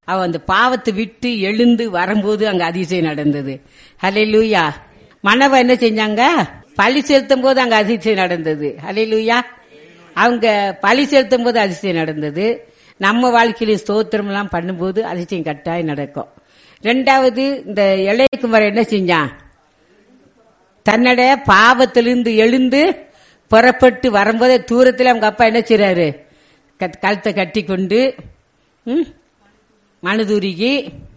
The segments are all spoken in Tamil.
அவ அந்த பாவத்தை விட்டு எழுந்து வரும்போது அங்க அதிசயம் நடந்தது ஹலே லூயா மணவ என்ன செஞ்சாங்க பழி செலுத்தும் போது அங்க அதிசயம் நடந்தது ஹலே லூயா அவங்க பழி செலுத்தும் போது அதிசயம் நடந்தது நம்ம வாழ்க்கையில ஸ்தோத்திரம் எல்லாம் பண்ணும்போது அதிசயம் கட்டாயம் நடக்கும் ரெண்டாவது இந்த இளையகுமார் என்ன செஞ்சான் தன்னுடைய பாவத்திலிருந்து எழுந்து புறப்பட்டு வரும்போதே தூரத்தில் அவங்க அப்பா என்ன செய்றாரு கத்- கழுத்தை கட்டி கொண்டு ம், மனதுருகி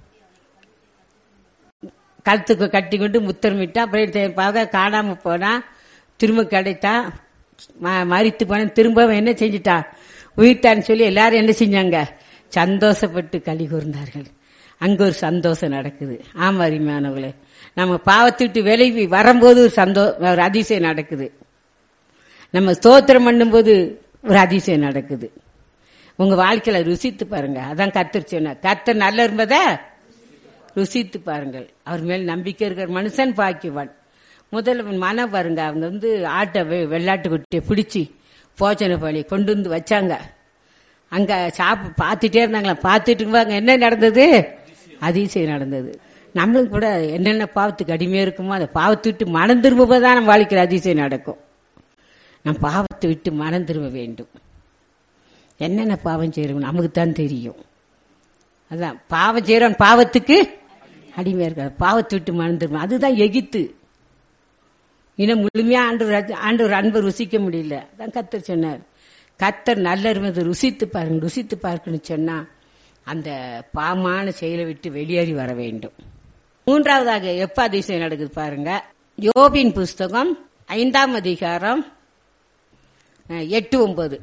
கழுத்துக்கு கட்டி கொண்டு முத்தரமிட்டா அப்புறம் தெ- பார்க்க காணாம போனா திரும்ப கிடைத்தான் ம- மரித்து போன திரும்ப அவன் என்ன செஞ்சிட்டான் உயிர்த்தான்னு சொல்லி எல்லாரும் என்ன செஞ்சாங்க சந்தோஷப்பட்டு களி கூர்ந்தார்கள் அங்க ஒரு சந்தோஷம் நடக்குது ஆமா அருமையானவங்களே நம்ம பாவத்துட்டு விலகி வரும்போது ஒரு சந்தோ ஒரு அதிசயம் நடக்குது நம்ம ஸ்தோத்திரம் பண்ணும்போது ஒரு அதிசயம் நடக்குது உங்க வாழ்க்கையில ருசித்து பாருங்க அதான் கத்தர் சொன்னார் கத்தர் நல்ல இருந்ததா ருசித்து பாருங்கள் அவர் மேல் நம்பிக்கை இருக்கிற மனுஷன் பாக்கியவான் முதல்ல மனம் பாருங்க அவங்க வந்து ஆட்டை வெ- வெள்ளாட்டு குட்டியை பிடிச்சி போச்சனை பழி கொண்டு வந்து வச்சாங்க அங்க சாப்பு பார்த்துட்டே இருந்தாங்களா பார்த்துட்டு இருக்கும்போது என்ன நடந்தது அதிசயம் நடந்தது நம்மளும் கூட என்னென்ன பாவத்துக்கு அடிமையா இருக்குமோ அதை பாவத்தை விட்டு மனம் திரும்பும்போதுதான் நம்ம வாழ்க்கையில் அதிசயம் நடக்கும் நம் பாவத்தை விட்டு மனம் திரும்ப வேண்டும் என்னென்ன பாவம் செய்யறோம் நமக்கு தான் தெரியும் அதான் பாவம் செய்யறோம் பாவத்துக்கு அடிமையா இருக்காது பாவத்தை விட்டு மனம் திரும்ப அதுதான் எகித்து இன்னும் முழுமையா ஆண்டு ஆண்டு அன்பை ருசிக்க முடியல அதான் கத்தர் சொன்னார் கத்தர் நல்ல இருந்தது ருசித்து பாருங்க ருசித்து பார்க்கணும்னு சொன்னா அந்த பாவமான செயலை விட்டு வெளியேறி வர வேண்டும் மூன்றாவதாக எப்ப அதிசயம் நடக்குது பாருங்க யோபின் புஸ்தகம் ஐந்தாம் அதிகாரம் அஹ், எட்டு ஒன்பது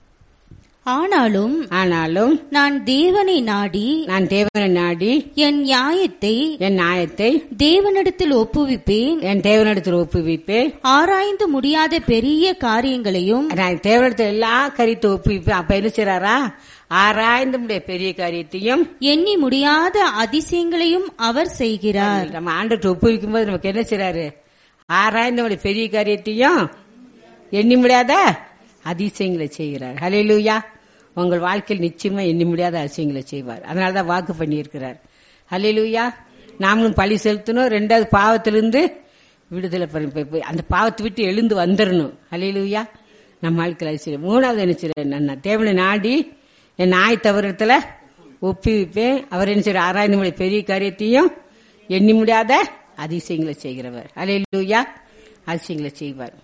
ஆனாலும் ஆனாலும் நான் தேவனை நாடி நான் தேவனை நாடி என் நியாயத்தை என் நியாயத்தை தேவனிடத்தில் ஒப்புவிப்பேன் என் தேவனிடத்தில் ஒப்புவிப்பேன் ஆராய்ந்து முடியாத பெரிய காரியங்களையும் நான் தேவனிடத்தில் எல்லா கரியத்தை ஒப்புவிப்பேன் அப்ப என்ன செய்றாரா ஆராய்ந்து முடிய பெரிய காரியத்தையும் எண்ணி முடியாத அதிசயங்களையும் அவர் செய்கிறார் நம்ம ஆண்டுட்டு ஒப்புவிக்கும் போது நமக்கு என்ன செய்றாரு ஆராய்ந்து நம்முடைய பெரிய காரியத்தையும் எண்ணி முடியாத அதிசயங்களை செய்கிறார் ஹalleluya உங்கள் வாழ்க்கையில் நிச்சயமா எண்ணி முடியாத அதிசயங்களை செய்வார் அதனாலதான் வாக்கு பண்ணியிருக்கிறார் ஹalleluya நாமளும் பழி செலுத்தணும் ரெண்டாவது பாவத்திலிருந்து விடுதலை பெற- பெ- பெ- அந்த பாவத்தை விட்டு எழுந்து வந்துடணும் ஹalleluya நம்ம வாழ்க்கையில் அதிசயம் மூணாவது என்ன செய்றார் நான் தேவனை நாடி என் நாய் தவறத்துல ஒப்புவிப்பேன் அவர் என்ன செய்யற ஆராய்ந்து முடிய பெரிய காரியத்தையும் எண்ணி முடியாத அதிசயங்களை செய்கிறவர் ஹalleluya அதிசயங்களை செய்வார்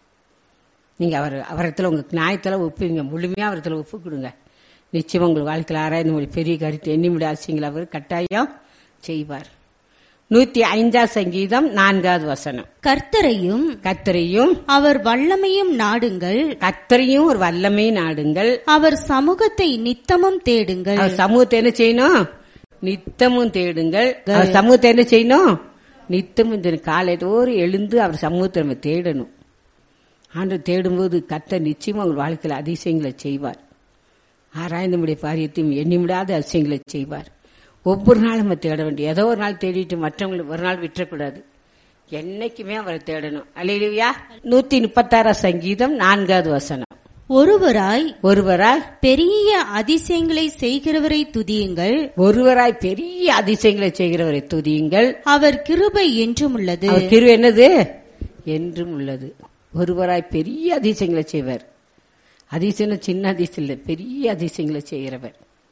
நீங்க அவர் அவரத்துல உங்க நியாயத்துல ஒப்புவீங்க முழுமையா அவரத்துல ஒப்பு கொடுங்க நிச்சயம் உங்கள் வாழ்க்கையில் ஆராய்ந்து மொழி பெரிய கருத்து எண்ணி முடியாத அதிசயங்களை அவர் கட்டாயம் செய்வார் நூத்தி ஐந்தாம் சங்கீதம் நான்காவது வசனம் கர்த்தரையும் கத்தரையும் அவர் வல்லமையும் நாடுங்கள் கத்தரையும் ஒரு வல்லமை நாடுங்கள் அவர் சமூகத்தை நித்தமும் தேடுங்கள் அவர் சமூகத்தை என்ன செய்யணும் நித்தமும் தேடுங்கள் அவர் சமூகத்தை என்ன செய்யணும் நித்தமும் தேடும் காலையிலோறு எழுந்து அவர் சமூகத்தை நம்ம தேடணும் ஆண்டு தேடும்போது கத்த நிச்சயமா உங்கள் வாழ்க்கையில் அதிசயங்களை செய்வார் ஆராய்ந்து முடிய பாரியத்தையும் எண்ணி முடியாத அதிசயங்களை செய்வார் ஒவ்வொரு நாளும் நம்ம தேட வேண்டிய ஏதோ ஒரு நாள் தேடிட்டு மற்றவங்களுக்கு ஒரு நாள் விட்டுறக்கூடாது என்னைக்குமே அவரை தேடணும் அல்லையா நூத்தி முப்பத்தாறாம் சங்கீதம் நான்காவது வசனம் ஒருவராய் ஒருவராய் பெரிய அதிசயங்களை செய்கிறவரை துதியுங்கள் ஒருவராய் பெரிய அதிசயங்களை செய்கிறவரை துதியுங்கள் அவர் கிருபை என்றும் உள்ளது அவர் கிருபை என்னது என்றும் உள்ளது ஒருவராய் பெரிய அதிசயங்களை செய்வர் அதிசயம் சின்ன அதிசயம் இல்லை பெரிய அதிசயங்களை செய்கிறவர்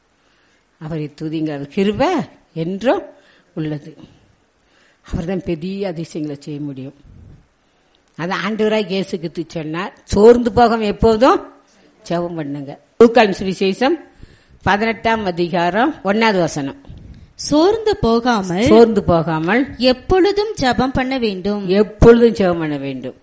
அவரை துதிங்க அவர் கிருபை என்றும் உள்ளது அவர்தான் பெரிய அதிசயங்களை செய்ய முடியும் அது ஆண்டவராய் இயேசுக்கு சொன்னார் சோர்ந்து போகாம எப்போதும் ஜெபம் பண்ணுங்க லூக்கான் சுவிசேஷம் பதினெட்டாம் அதிகாரம் ஒன்னாவது வசனம் சோர்ந்து போகாமல் சோர்ந்து போகாமல் எப்பொழுதும் ஜெபம் பண்ண வேண்டும் எப்பொழுதும் ஜெபம் பண்ண வேண்டும்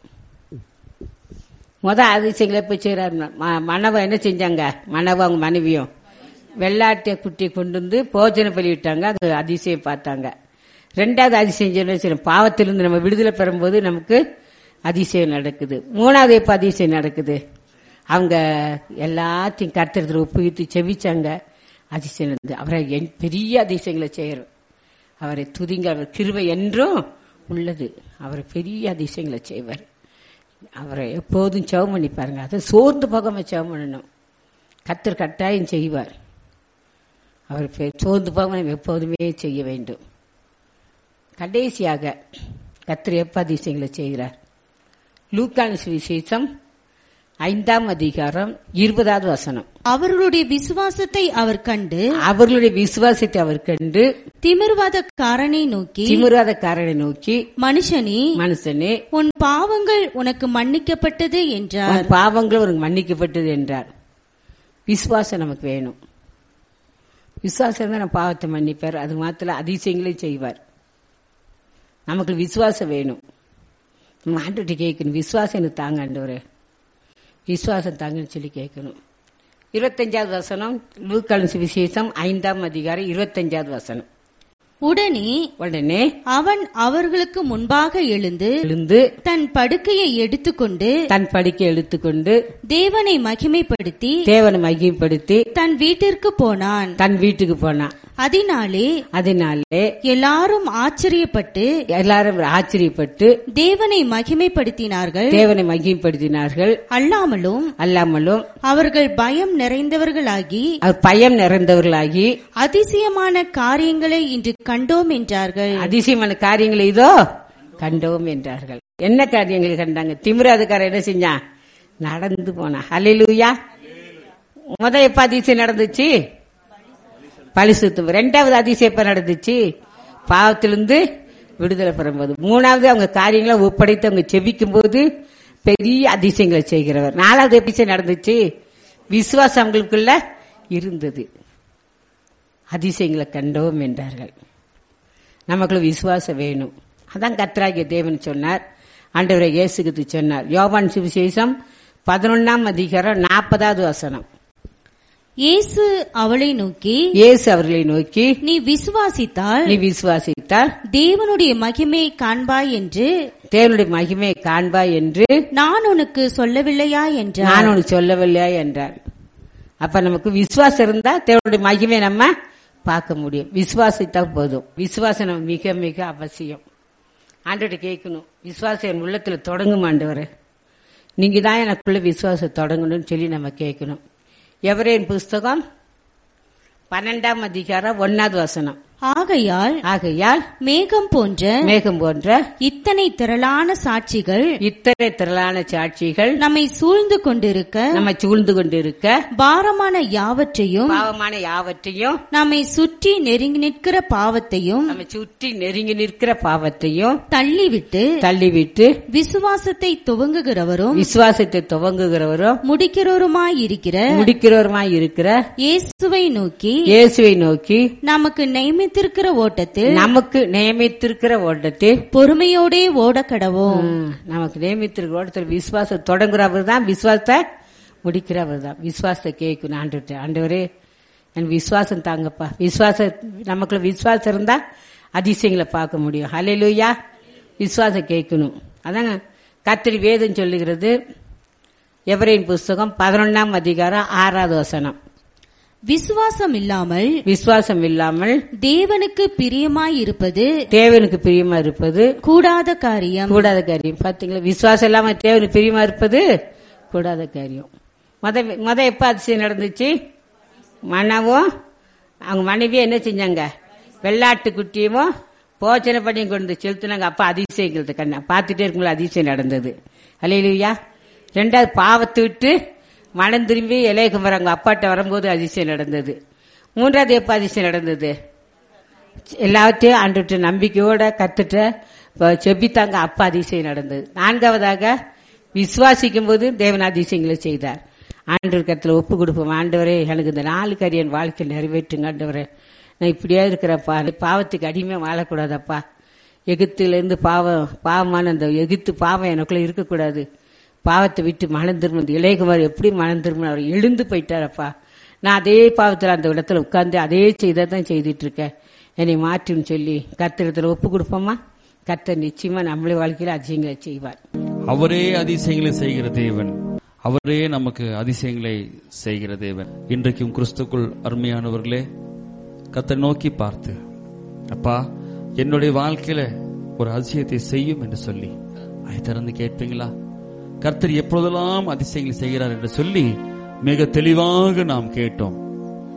முத அதிசயங்களை போய் செய்யறாரு மனவ என்ன செஞ்சாங்க மனவ அவங்க மனைவியும் வெள்ளாட்டிய குட்டியை கொண்டு வந்து போஜனை பலிவிட்டாங்க அங்க அதிசயம் பார்த்தாங்க ரெண்டாவது அதிசயம் என்ன செய்யணும் பாவத்திலிருந்து நம்ம விடுதலை பெறும்போது நமக்கு அதிசயம் நடக்குது மூணாவது எப்ப அதிசயம் நடக்குது அவங்க எல்லாத்தையும் கருத்தரத்தில் ஒப்புவித்து செவிச்சாங்க அதிசயம் நடந்தது அவரை என் பெரிய அதிசயங்களை செய்யறோம் அவரை துதிங்க அவர் கிருபை என்றும் உள்ளது அவர் பெரிய அதிசயங்களை செய்வார் அவரை எப்போதும் செவம் பண்ணி பாருங்க அதை சோர்ந்து போகாம செவம் பண்ணணும் கத்தர் கட்டாயம் செய்வார் அவர் பே- சோர்ந்து போகாம நாம் எப்போதுமே செய்ய வேண்டும் கடைசியாக கத்திரி எப்ப அதிசயங்களை செய்கிறார் லூக்கான சுவிசேஷம் ஐந்தாம் அதிகாரம் இருபதாவது வசனம் அவர்களுடைய விசுவாசத்தை அவர் கண்டு அவர்களுடைய விசுவாசத்தை அவர் கண்டு திமிர்வாதக்காரனை நோக்கி திமிராதக்காரனை நோக்கி மனுஷனே மனுஷனே உன் பாவங்கள் உனக்கு மன்னிக்கப்பட்டது என்றார் உன் பாவங்கள் உனக்கு மன்னிக்கப்பட்டது என்றார் விசுவாசம் நமக்கு வேணும் விசுவாசம் தான் நம்ம பாவத்தை மன்னிப்பார் அது மாத்திர அதிசயங்களையும் செய்வார் நமக்கு விசுவாசம் வேணும் நம்ம ஆண்டுகிட்ட கேட்கணும் விசுவாசம் எனக்கு தாங்க ஆண்டவரே விசுவாசம் தாங்கன்னு சொல்லி கேட்கணும் இருபத்தஞ்சாவது வசனம் லூக்கான விசேஷம் ஐந்தாம் அதிகாரம் இருபத்தஞ்சாவது வசனம் உடனே உடனே அவன் அவர்களுக்கு முன்பாக எழுந்து எழுந்து தன் படுக்கையை எடுத்துக்கொண்டு தன் படிக்கை எடுத்துக்கொண்டு தேவனை மகிமைப்படுத்தி தேவனை மகிமைப்படுத்தி தன் வீட்டிற்கு போனான் தன் வீட்டுக்கு போனான் அதனாலே அதனாலே எல்லாரும் ஆச்சரியப்பட்டு எல்லாரும் ஆச்சரியப்பட்டு தேவனை மகிமைப்படுத்தினார்கள் தேவனை மகிமைப்படுத்தினார்கள் அல்லாமலும் அல்லாமலும் அவர்கள் பயம் நிறைந்தவர்களாகி அவர் பயம் நிறைந்தவர்களாகி அதிசயமான காரியங்களை இன்று கண்டோம் என்றார்கள் அதிசயமான காரியங்களை இதோ கண்டோம் என்றார்கள் என்ன காரியங்களை கண்டாங்க திமிராதுக்காரர் என்ன செஞ்சான் நடந்து போனா ஹalleluya முத எப்ப அதிசயம் நடந்துச்சு பரிசுத்தம் ரெண்டாவது அதிசயம் எப்ப நடந்துச்சு பாவத்திலிருந்து விடுதலை பெறும்போது மூணாவது அவங்க காரியங்களை ஒப்படைத்து அவங்க செபிக்கும் போது பெரிய அதிசயங்களை செய்கிறவர் நாலாவது எபிசோட் நடந்துச்சு விசுவாசம் அவங்களுக்குள்ள இருந்தது அதிசயங்களை கண்டோம் என்றார்கள் நமக்குள்ள விசுவாசம் வேணும் அதான் கத்ராகிய தேவன் சொன்னார் ஆண்டவரை இயேசுக்கு சொன்னார் யோவான் சுவிசேஷம் பதினொன்னாம் அதிகாரம் நாற்பதாவது வசனம் இயேசு அவளை நோக்கி இயேசு அவர்களை நோக்கி நீ விசுவாசித்தால் நீ விசுவாசித்தால் தேவனுடைய மகிமையை காண்பாய் என்று தேவனுடைய மகிமையை காண்பாய் என்று நான் உனக்கு சொல்லவில்லையா என்றார் நான் உனக்கு சொல்லவில்லையா என்றார் அப்ப நமக்கு விசுவாசம் இருந்தா தேவனுடைய மகிமை நம்ம பார்க்க முடியும் விசுவாசித்தா போதும் விசுவாசம் நம்ம மிக மிக அவசியம் ஆண்டோட கேட்கணும் விசுவாசம் என் உள்ளத்துல தொடங்கும் ஆண்டவரே நீங்க தான் எனக்குள்ள விசுவாசம் தொடங்கணும்னு சொல்லி நம்ம கேட்கணும் எவரேன் புஸ்தகம் பன்னெண்டாம் அதிகாரம் ஒன்னாவது வசனம் ஆகையால் ஆகையால் மேகம் போன்ற மேகம் போன்ற இத்தனை திரளான சாட்சிகள் இத்தனை திரளான சாட்சிகள் நம்மை சூழ்ந்து கொண்டிருக்க நம்ம சூழ்ந்து கொண்டிருக்க பாரமான யாவற்றையும் பாவமான யாவற்றையும் நம்மை சுற்றி நெருங்கி நிற்கிற பாவத்தையும் நம்ம சுற்றி நெருங்கி நிற்கிற பாவத்தையும் தள்ளிவிட்டு தள்ளிவிட்டு விசுவாசத்தை துவங்குகிறவரும் விசுவாசத்தை துவங்குகிறவரும் முடிக்கிறவருமாயிருக்கிற முடிக்கிறவருமாய் இருக்கிற இயேசுவை நோக்கி இயேசுவை நோக்கி நமக்கு நியமித்திருக்கிற ஓட்டத்தில் நமக்கு நியமித்திருக்கிற ஓட்டத்தில் பொறுமையோடே ஓடக்கடவோம் ம், நமக்கு நியமித்திருக்கிற ஓட்டத்தில் விசுவாசம் தொடங்குறவர் தான் விசுவாசத்தை முடிக்கிறவர் தான் விசுவாசத்தை கேட்கணும் ஆண்டு ஆண்டவரே என் விசுவாசம் தாங்கப்பா விசுவாசம் நமக்குள்ள விசுவாசம் இருந்தா அதிசயங்களை பார்க்க முடியும் ஹalleluya விசுவாசம் கேட்கணும் அதாங்க கத்திரி வேதம் சொல்லுகிறது எவரின் புஸ்தகம் பதினொன்னாம் அதிகாரம் ஆறாவது வசனம் விசுவாசம் இல்லாமல் விசுவாசம் இல்லாமல் தேவனுக்கு பிரியமாயிருப்பது தேவனுக்கு பிரியமா இருப்பது கூடாத காரியம் கூடாத காரியம் பாத்தீங்களா விசுவாசம் இல்லாம தேவனுக்கு பிரியமா இருப்பது கூடாத காரியம் மத மத எப்ப அதிசயம் நடந்துச்சு மனவும் அவங்க மனைவியும் என்ன செஞ்சாங்க வெள்ளாட்டு குட்டியும் போச்சனை பண்ணியும் கொண்டு செலுத்தினாங்க அப்ப அதிசயங்கிறது கண்ணா பார்த்துட்டே இருக்கும்போது அதிசயம் நடந்தது அலையிலுயா ரெண்டாவது பாவத்தை விட்டு மனம் திரும்பி இலையகம் வராங்க அப்பாட்ட வரும்போது அதிசயம் நடந்தது மூன்றாவது எப்ப அதிசயம் நடந்தது எல்லாத்தையும் ஆண்டுட்டு நம்பிக்கையோட கத்துட்ட இப்ப செபித்தாங்க அப்பா அதிசயம் நடந்தது நான்காவதாக விசுவாசிக்கும் போது தேவன் அதிசயங்களை செய்தார் ஆண்டவர் கருத்துல ஒப்பு கொடுப்போம் ஆண்டவரே எனக்கு இந்த நாலு காரியம் என் வாழ்க்கையில் நிறைவேற்றுங்க ஆண்டவரே நான் இப்படியே இருக்கிறப்பா பாவத்துக்கு அடிமையா வாழக்கூடாதப்பா எகிப்திலிருந்து பாவம் பாவமான அந்த எகிப்து பாவம் எனக்குள்ள இருக்கக்கூடாது பாவத்தை விட்டு மனம் திரும்ப இளையகுமார் எப்படி மனம் திரும்ப அவர் எழுந்து போயிட்டாரப்பா நான் அதே பாவத்தில் அந்த இடத்துல உட்கார்ந்து அதே செய்தா தான் செய்துட்டு இருக்கேன் என்னை மாற்றுன்னு சொல்லி கத்திரத்தில் ஒப்பு கொடுப்போமா கர்த்தர் நிச்சயமா நம்மளே வாழ்க்கையில அதிசயங்களை செய்வார் அவரே அதிசயங்களை செய்கிற தேவன் அவரே நமக்கு அதிசயங்களை செய்கிற தேவன் இன்றைக்கும் கிறிஸ்துக்குள் அருமையானவர்களே கத்தை நோக்கி பார்த்து அப்பா என்னுடைய வாழ்க்கையில ஒரு அதிசயத்தை செய்யும் என்று சொல்லி அதை திறந்து கேட்பீங்களா கர்த்தர் எப்பொழுதெல்லாம் அதிசயங்களை செய்கிறார் என்று சொல்லி மிக தெளிவாக நாம் கேட்டோம்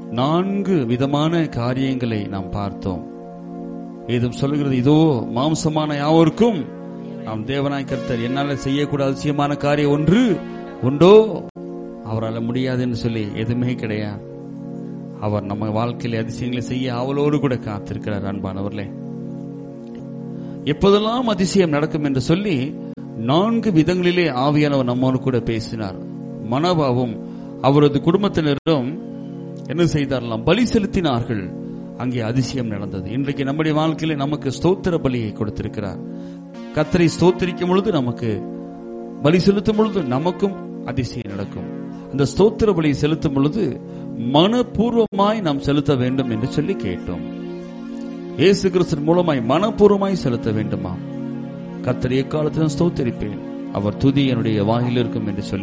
நான்கு விதமான காரியங்களை நாம் பார்த்தோம் ஏதும் சொல்லுகிறது இதோ மாம்சமான யாவருக்கும் நாம் தேவனாய் கர்த்தர் என்னால செய்யக்கூட அதிசயமான காரியம் ஒன்று உண்டோ அவரால் முடியாது என்று சொல்லி எதுவுமே கிடையாது அவர் நம்ம வாழ்க்கையில அதிசயங்களை செய்ய அவளோடு கூட காத்திருக்கிறார் அன்பானவர்களே எப்போதெல்லாம் அதிசயம் நடக்கும் என்று சொல்லி நான்கு விதங்களிலே ஆவியானவர் நம்மோடு கூட பேசினார் மனபாவும் அவரது குடும்பத்தினரும் என்ன செய்தார்களாம் பலி செலுத்தினார்கள் அங்கே அதிசயம் நடந்தது இன்றைக்கு நம்முடைய வாழ்க்கையில நமக்கு ஸ்தோத்திர பலியை கொடுத்திருக்கிறார் கத்தரை ஸ்தோத்திரிக்கும் பொழுது நமக்கு பலி செலுத்தும் பொழுது நமக்கும் அதிசயம் நடக்கும் அந்த ஸ்தோத்திர பலி செலுத்தும் பொழுது மனப்பூர்வமாய் நாம் செலுத்த வேண்டும் என்று சொல்லி கேட்டோம் இயேசு கிறிஸ்தன் மூலமாய் மனப்பூர்வமாய் செலுத்த வேண்டுமா கத்தர் எக்காலத்திலும் ஸ்தோத்திரிப்பேன் அவர் துதி என்னுடைய வாயில் இருக்கும் என்று சொல்லி